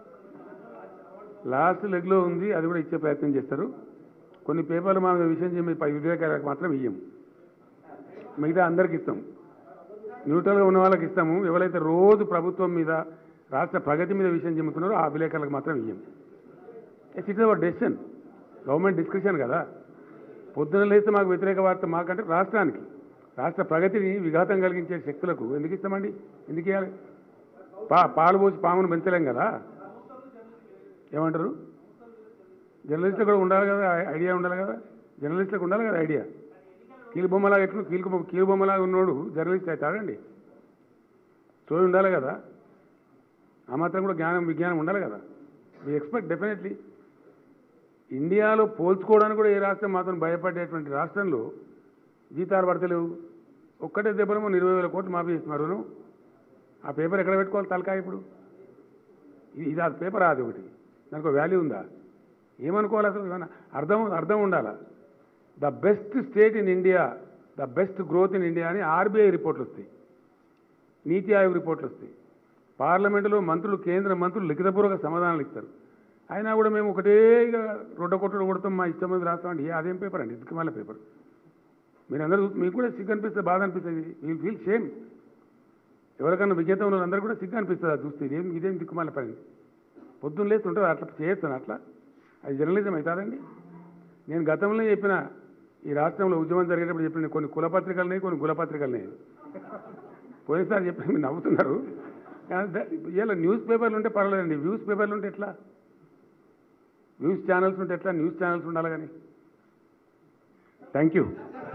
last లెగ్లో ఉంది అది కూడా ఇచ్చే ప్రయత్నం చేస్తారు కొన్ని పేపర్లు మా విషయం చెప్పి పై విలేకరులకు మాత్రం ఇయ్యం మిగతా అందరికి ఇస్తాం న్యూట్రల్గా ఉన్న వాళ్ళకి ఇస్తాము ఎవరైతే రోజు ప్రభుత్వం మీద రాష్ట్ర ప్రగతి మీద విషయం చెబుతున్నారో ఆ విలేకరులకు మాత్రం ఇయ్యం it's it's our decision government discussion కదా పొద్దున లేస్తే మాకు వ్యతిరేక వార్త మాకంటే రాష్ట్రానికి రాష్ట్ర ప్రగతిని విఘాతం కలిగించే శక్తులకు ఎందుకు ఇస్తామండి ఎందుకు ఇవ్వాలి పా పాలు పోసి పామును పెంచలేం కదా ఏమంటారు జర్నలిస్టులు కూడా ఉండాలి కదా ఐ- ఐడియా ఉండాలి కదా జర్నలిస్టులకు ఉండాలి కదా ఐడియా కీలు బొమ్మలాగా ఎట్లు కీలు బొమ్మ- కీలు బొమ్మలాగా ఉన్నోడు జర్నలిస్ట్ అవుతాడండి సోయి ఉండాలి కదా ఆ మాత్రం కూడా జ్ఞానం విజ్ఞానం ఉండాలి కదా వి ఎక్స్పెక్ట్ డెఫినెట్లీ ఇండియాలో పోల్చుకోవడానికి కూడా ఏ రాష్ట్రం మాత్రం భయపడేటువంటి రాష్ట్రంలో జీతాలు పడతలేవు ఒక్కటే దెబ్బలేమో ఇరవై వేల కోట్లు మాఫీ చేస్తున్నారు ఆ పేపర్ ఎక్కడ పెట్టుకోవాలి తలకాయ ఇప్పుడు ఇది ఇది అది పేపర్ అది ఒకటి దానికి ఒక వాల్యూ ఉందా ఏమనుకోవాలి అసలు ఏమన్నా అర్థం అర్థం ఉండాలా the best state in India the best growth in India అని ఆర్బీఐ రిపోర్ట్లు వస్తాయి నీతి ఆయోగ్ రిపోర్ట్లు వస్తాయి పార్లమెంటులో మంత్రులు కేంద్ర మంత్రులు లిఖితపూర్వక సమాధానాలు ఇస్తారు అయినా కూడా మేము ఒకటే ఇక రొడ్డ కొట్టుడు కొడతాం మా ఇష్టం మీద రాస్తామండి ఏ అదేం పేపర్ అండి ఇదికి మళ్ళీ పేపర్ మీరు అందరూ చూ- మీకు కూడా సిగ్గు అనిపిస్తుంది బాధ అనిపిస్తుంది యూ ఫీల్ షేమ్ ఎవరికన్నా విజేతం ఉన్న అందరూ కూడా సిగ్గు అనిపిస్తుంది అది చూస్తే ఇదేం ఇదేం దిక్కుమాల పని పొద్దున్న లేచి ఉంటుంది అట్లా చేయొచ్చాను అట్లా అది జర్నలిజం అవుతుందండి నేను గతంలో చెప్పిన ఈ రాష్ట్రంలో ఉద్యమం జరిగేటప్పుడు చెప్పిన కొన్ని కులపత్రికలున్నాయి కొన్ని కులపత్రికలున్నాయి పోయినసారి చెప్పి మీరు నవ్వుతున్నారు కానీ ద- ఇలా న్యూస్ పేపర్లు ఉంటే పర్వాలేదండి వ్యూస్ పేపర్లు ఉంటే ఎట్లా వ్యూస్ ఛానల్స్ ఉంటే ఎట్లా న్యూస్ ఛానల్స్ ఉండాలి కానీ థ్యాంక్ యూ